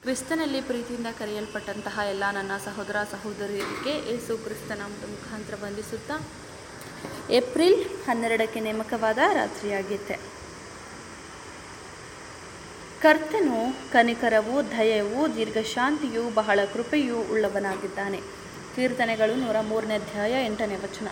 ಕ್ರಿಸ್ತನಲ್ಲಿ ಪ್ರೀತಿಯಿಂದ ಕರೆಯಲ್ಪಟ್ಟಂತಹ ಎಲ್ಲ ನನ್ನ ಸಹೋದರ ಸಹೋದರಿಯರಿಗೆ ಯೇಸು ಕ್ರಿಸ್ತನ ಮುಖಾಂತರ ವಂದಿಸುತ್ತಾ ಏಪ್ರಿಲ್ ಹನ್ನೆರಡಕ್ಕೆ ನೇಮಕವಾದ ರಾತ್ರಿಯಾಗಿತ್ತೆ ಕರ್ತನು ಕನಿಕರವೂ ದಯವು ದೀರ್ಘಶಾಂತಿಯೂ ಬಹಳ ಕೃಪೆಯೂ ಉಳ್ಳವನಾಗಿದ್ದಾನೆ ಕೀರ್ತನೆಗಳು ನೂರ ಮೂರನೇ ಅಧ್ಯಾಯ ಎಂಟನೇ ವಚನ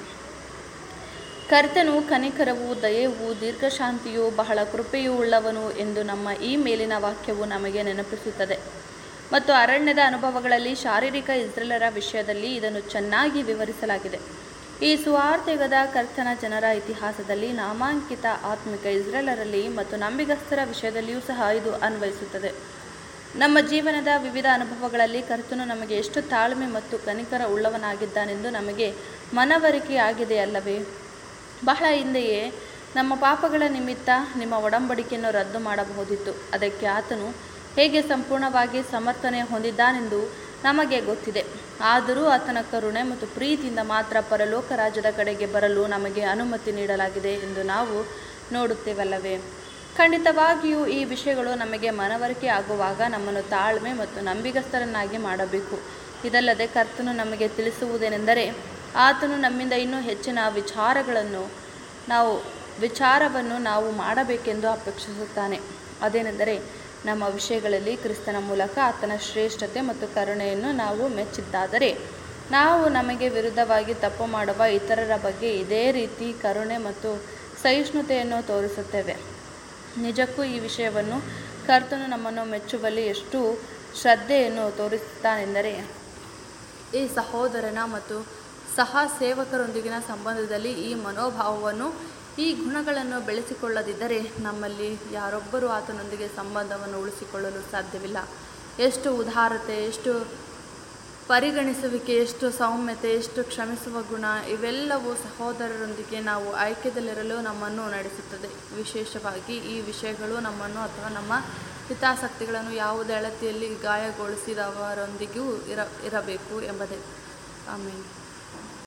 ಕರ್ತನು ಕನಿಕರವು ದಯವು ದೀರ್ಘಶಾಂತಿಯು ಬಹಳ ಕೃಪೆಯೂ ಉಳ್ಳವನು ಎಂದು ನಮ್ಮ ಈ ಮೇಲಿನ ವಾಕ್ಯವು ನಮಗೆ ನೆನಪಿಸುತ್ತದೆ ಮತ್ತು ಅರಣ್ಯದ ಅನುಭವಗಳಲ್ಲಿ ಶಾರೀರಿಕ ಇಸ್ರೇಲರ ವಿಷಯದಲ್ಲಿ ಇದನ್ನು ಚೆನ್ನಾಗಿ ವಿವರಿಸಲಾಗಿದೆ ಈ ಸುವಾರ್ತೆಗದ ಕರ್ತನ ಜನರ ಇತಿಹಾಸದಲ್ಲಿ ನಾಮಾಂಕಿತ ಆತ್ಮಿಕ ಇಸ್ರೇಲರಲ್ಲಿ ಮತ್ತು ನಂಬಿಗಸ್ತರ ವಿಷಯದಲ್ಲಿಯೂ ಸಹ ಇದು ಅನ್ವಯಿಸುತ್ತದೆ ನಮ್ಮ ಜೀವನದ ವಿವಿಧ ಅನುಭವಗಳಲ್ಲಿ ಕರ್ತನು ನಮಗೆ ಎಷ್ಟು ತಾಳ್ಮೆ ಮತ್ತು ಕನಿಕರ ಉಳ್ಳವನಾಗಿದ್ದಾನೆಂದು ನಮಗೆ ಮನವರಿಕೆಯಾಗಿದೆಯಲ್ಲವೇ ಬಹಳ ಹಿಂದೆಯೇ ನಮ್ಮ ಪಾಪಗಳ ನಿಮಿತ್ತ ನಿಮ್ಮ ಒಡಂಬಡಿಕೆಯನ್ನು ರದ್ದು ಮಾಡಬಹುದಿತ್ತು ಅದಕ್ಕೆ ಆತನು ಹೇಗೆ ಸಂಪೂರ್ಣವಾಗಿ ಸಮರ್ಥನೆ ಹೊಂದಿದ್ದಾನೆಂದು ನಮಗೆ ಗೊತ್ತಿದೆ ಆದರೂ ಆತನ ಕರುಣೆ ಮತ್ತು ಪ್ರೀತಿಯಿಂದ ಮಾತ್ರ ಪರಲೋಕ ರಾಜ್ಯದ ಕಡೆಗೆ ಬರಲು ನಮಗೆ ಅನುಮತಿ ನೀಡಲಾಗಿದೆ ಎಂದು ನಾವು ನೋಡುತ್ತೇವಲ್ಲವೇ ಖಂಡಿತವಾಗಿಯೂ ಈ ವಿಷಯಗಳು ನಮಗೆ ಮನವರಿಕೆ ಆಗುವಾಗ ನಮ್ಮನ್ನು ತಾಳ್ಮೆ ಮತ್ತು ನಂಬಿಗಸ್ತರನ್ನಾಗಿ ಮಾಡಬೇಕು ಇದಲ್ಲದೆ ಕರ್ತನು ನಮಗೆ ತಿಳಿಸುವುದೇನೆಂದರೆ ಆತನು ನಮ್ಮಿಂದ ಇನ್ನೂ ಹೆಚ್ಚಿನ ವಿಚಾರಗಳನ್ನು ನಾವು ವಿಚಾರವನ್ನು ನಾವು ಮಾಡಬೇಕೆಂದು ಅಪೇಕ್ಷಿಸುತ್ತಾನೆ ಅದೇನೆಂದರೆ ನಮ್ಮ ವಿಷಯಗಳಲ್ಲಿ ಕ್ರಿಸ್ತನ ಮೂಲಕ ಆತನ ಶ್ರೇಷ್ಠತೆ ಮತ್ತು ಕರುಣೆಯನ್ನು ನಾವು ಮೆಚ್ಚಿದ್ದಾದರೆ ನಾವು ನಮಗೆ ವಿರುದ್ಧವಾಗಿ ತಪ್ಪು ಮಾಡುವ ಇತರರ ಬಗ್ಗೆ ಇದೇ ರೀತಿ ಕರುಣೆ ಮತ್ತು ಸಹಿಷ್ಣುತೆಯನ್ನು ತೋರಿಸುತ್ತೇವೆ ನಿಜಕ್ಕೂ ಈ ವಿಷಯವನ್ನು ಕರ್ತನು ನಮ್ಮನ್ನು ಮೆಚ್ಚುವಲ್ಲಿ ಎಷ್ಟು ಶ್ರದ್ಧೆಯನ್ನು ತೋರಿಸುತ್ತಾನೆಂದರೆ ಈ ಸಹೋದರನ ಮತ್ತು ಸಹ ಸೇವಕರೊಂದಿಗಿನ ಸಂಬಂಧದಲ್ಲಿ ಈ ಮನೋಭಾವವನ್ನು ಈ ಗುಣಗಳನ್ನು ಬೆಳೆಸಿಕೊಳ್ಳದಿದ್ದರೆ ನಮ್ಮಲ್ಲಿ ಯಾರೊಬ್ಬರೂ ಆತನೊಂದಿಗೆ ಸಂಬಂಧವನ್ನು ಉಳಿಸಿಕೊಳ್ಳಲು ಸಾಧ್ಯವಿಲ್ಲ ಎಷ್ಟು ಉದಾರತೆ ಎಷ್ಟು ಪರಿಗಣಿಸುವಿಕೆ ಎಷ್ಟು ಸೌಮ್ಯತೆ ಎಷ್ಟು ಕ್ಷಮಿಸುವ ಗುಣ ಇವೆಲ್ಲವೂ ಸಹೋದರರೊಂದಿಗೆ ನಾವು ಐಕ್ಯದಲ್ಲಿರಲು ನಮ್ಮನ್ನು ನಡೆಸುತ್ತದೆ ವಿಶೇಷವಾಗಿ ಈ ವಿಷಯಗಳು ನಮ್ಮನ್ನು ಅಥವಾ ನಮ್ಮ ಹಿತಾಸಕ್ತಿಗಳನ್ನು ಯಾವುದೇ ಅಳತೆಯಲ್ಲಿ ಗಾಯಗೊಳಿಸಿದವರೊಂದಿಗೂ ಇರ ಇರಬೇಕು ಎಂಬುದೇ ಆಮೇಲೆ